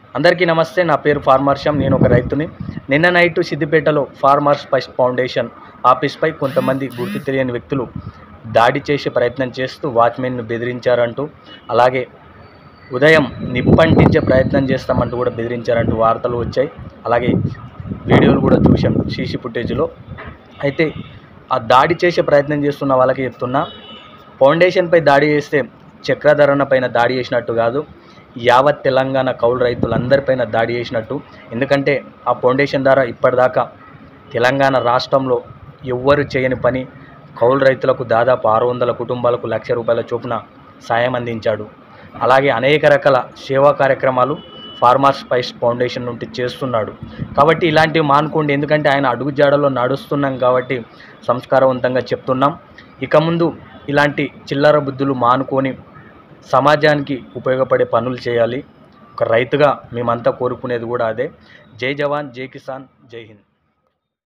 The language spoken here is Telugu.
అందరికీ నమస్తే నా పేరు ఫార్మర్ శ్యామ్ నేను ఒక రైతుని నిన్న నైట్ సిద్దిపేటలో ఫార్మర్స్ ఫస్ట్ ఫౌండేషన్ ఆఫీస్పై కొంతమంది గుర్తు తెలియని వ్యక్తులు దాడి చేసే ప్రయత్నం చేస్తూ వాచ్మెన్ను బెదిరించారంటూ అలాగే ఉదయం నిప్పంటించే ప్రయత్నం చేస్తామంటూ కూడా బెదిరించారంటూ వార్తలు వచ్చాయి అలాగే వీడియోలు కూడా చూసాం సీసీ ఫుటేజ్లో అయితే ఆ దాడి చేసే ప్రయత్నం చేస్తున్న వాళ్ళకి చెప్తున్నా ఫౌండేషన్పై దాడి చేస్తే చక్రధరణ పైన దాడి చేసినట్టు కాదు యావత్ తెలంగాణ కౌలు రైతులందరిపైన దాడి చేసినట్టు ఎందుకంటే ఆ ఫౌండేషన్ ద్వారా ఇప్పటిదాకా తెలంగాణ రాష్ట్రంలో ఎవ్వరు చేయని పని కౌలు రైతులకు దాదాపు ఆరు వందల కుటుంబాలకు లక్ష రూపాయల చొప్పున సాయం అందించాడు అలాగే అనేక రకాల సేవా కార్యక్రమాలు ఫార్మర్స్ స్పైస్ ఫౌండేషన్ నుండి చేస్తున్నాడు కాబట్టి ఇలాంటివి మానుకోండి ఎందుకంటే ఆయన అడుగుజాడలో నడుస్తున్నాం కాబట్టి సంస్కారవంతంగా చెప్తున్నాం ఇక ముందు ఇలాంటి చిల్లర బుద్ధులు మానుకొని సమాజానికి ఉపయోగపడే పనులు చేయాలి ఒక రైతుగా మేమంతా కోరుకునేది కూడా అదే జై జవాన్ జై కిసాన్ జై హింద్